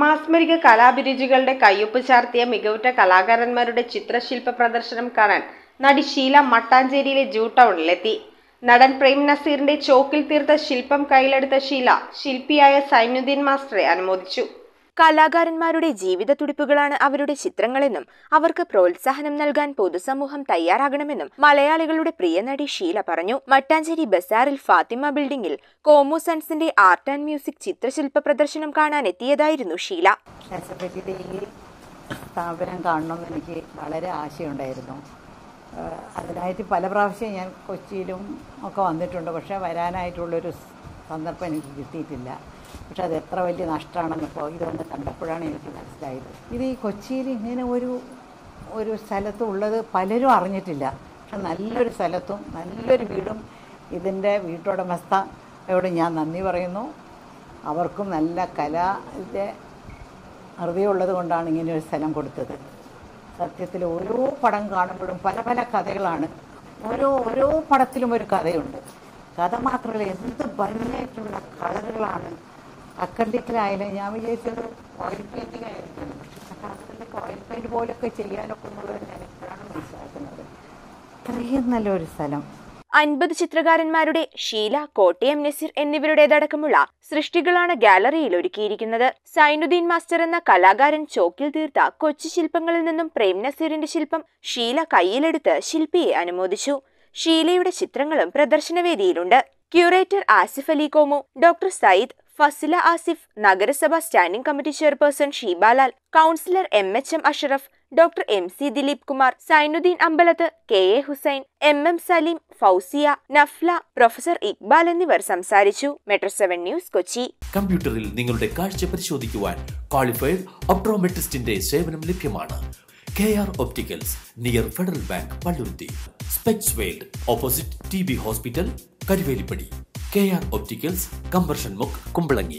മാസ്മരിക കലാഭിരുചികളുടെ കയ്യൊപ്പ് ചാർത്തിയ മികവുറ്റ കലാകാരന്മാരുടെ ചിത്രശില്പ പ്രദർശനം കാണാൻ നടി ഷീല മട്ടാഞ്ചേരിയിലെ ജൂ ടൗണിലെത്തി നടൻ പ്രേം നസീറിന്റെ ചോക്കിൽ തീർത്ത ശില്പം കയ്യിലെടുത്ത ഷീല ശില്പിയായ സൈനുദ്ദീൻ മാസ്റ്ററെ അനുമോദിച്ചു കലാകാരന്മാരുടെ ജീവിത തുടിപ്പുകളാണ് അവരുടെ ചിത്രങ്ങളെന്നും അവർക്ക് പ്രോത്സാഹനം നൽകാൻ പൊതുസമൂഹം തയ്യാറാകണമെന്നും മലയാളികളുടെ പ്രിയ നടി ഷീല പറഞ്ഞു മട്ടാഞ്ചേരി ബസാറിൽ ഫാത്തിമ ബിൽഡിംഗിൽ കോമു സൺസിന്റെ ആർട്ട് ആൻഡ് മ്യൂസിക് ചിത്രശില്പ പ്രദർശനം കാണാൻ എത്തിയതായിരുന്നു ഷീല എസഫറ്റിയുടെ ഈ സ്ഥാപനം കാണണമെന്ന് എനിക്ക് വളരെ ആശയുണ്ടായിരുന്നു ഏഹ് അതിനായിട്ട് പല പ്രാവശ്യം ഞാൻ കൊച്ചിയിലും ഒക്കെ വന്നിട്ടുണ്ട് പക്ഷേ വരാനായിട്ടുള്ളൊരു സന്ദർഭം എനിക്ക് കിട്ടിയിട്ടില്ല പക്ഷെ അത് എത്ര വലിയ നഷ്ടമാണെന്ന് ഇപ്പോൾ ഇതൊന്ന് കണ്ടപ്പോഴാണ് എനിക്ക് മനസ്സിലായത് ഇത് ഈ കൊച്ചിയിൽ ഇങ്ങനെ ഒരു ഒരു സ്ഥലത്ത് ഉള്ളത് പലരും അറിഞ്ഞിട്ടില്ല പക്ഷെ നല്ലൊരു സ്ഥലത്തും നല്ലൊരു വീടും ഇതിൻ്റെ വീട്ടുടമസ്ഥയോട് ഞാൻ നന്ദി പറയുന്നു അവർക്കും നല്ല കലാൻ്റെ അറിവുള്ളത് കൊണ്ടാണ് ഇങ്ങനെ ഒരു സ്ഥലം കൊടുത്തത് സത്യത്തിൽ ഓരോ പടം കാണുമ്പോഴും പല പല കഥകളാണ് ഓരോ ഓരോ പടത്തിലും ഒരു കഥയുണ്ട് കഥ മാത്രമല്ല എന്ത് ഭംഗിയായിട്ടുള്ള കളറുകളാണ് അക്കണ്ടിക്കലായാലും ഞാൻ വിചാരിച്ചത് ഓയിൽ പെയിൻറ്റിംഗ് ആയിരിക്കും പക്ഷെ അക്കണ്ടിക്ക് ഓയിൽ പെയിൻറ്റ് പോലൊക്കെ ചെയ്യാനൊക്കെ മുഴുവൻ ഞാൻ എപ്പോഴാണ് മനസ്സിലാക്കുന്നത് അത്രയും നല്ലൊരു സ്ഥലം അൻപത് ചിത്രകാരന്മാരുടെ ഷീല കോട്ടയം നസീർ എന്നിവരുടേതടക്കമുള്ള സൃഷ്ടികളാണ് ഗാലറിയിൽ ഒരുക്കിയിരിക്കുന്നത് സൈനുദ്ദീൻ മാസ്റ്റർ എന്ന കലാകാരൻ ചോക്കിൽ തീർത്ത കൊച്ചു ശില്പങ്ങളിൽ നിന്നും പ്രേം നസീറിന്റെ ശില്പം ഷീല കയ്യിലെടുത്ത് ശില്പിയെ അനുമോദിച്ചു ഷീലയുടെ ചിത്രങ്ങളും പ്രദർശനവേദിയിലുണ്ട് ക്യൂറേറ്റർ ആസിഫ് അലി കോമു ഡോക്ടർ സയ്യിദ് ഫസില ആസിഫ് നഗരസഭ standing committee chairperson Sheebalal councillor M H M Ashraf doctor M C Dileep Kumar Sainudheen Ambalath K A Hussain M M Saleem Fousiya Nafla professor Iqbal എന്നിവർ സംസാരിച്ചു മെട്രോ സെവൻ ന്യൂസ് കൊച്ചി കമ്പ്യൂട്ടറിൽ നിങ്ങളുടെ കാഴ്ച പരിശോധിക്കുവാൻ ക്വാളിഫൈഡ് ഒപ്ട്രോമെട്രിസ്റ്റിന്റെ സേവനം ലഭ്യമാണ് K R opticals near federal bank Palluruthy specs world opposite T B hospital Karuvelippady K R opticals കമ്പർഷൻ മുക്ക് കുമ്പളങ്ങി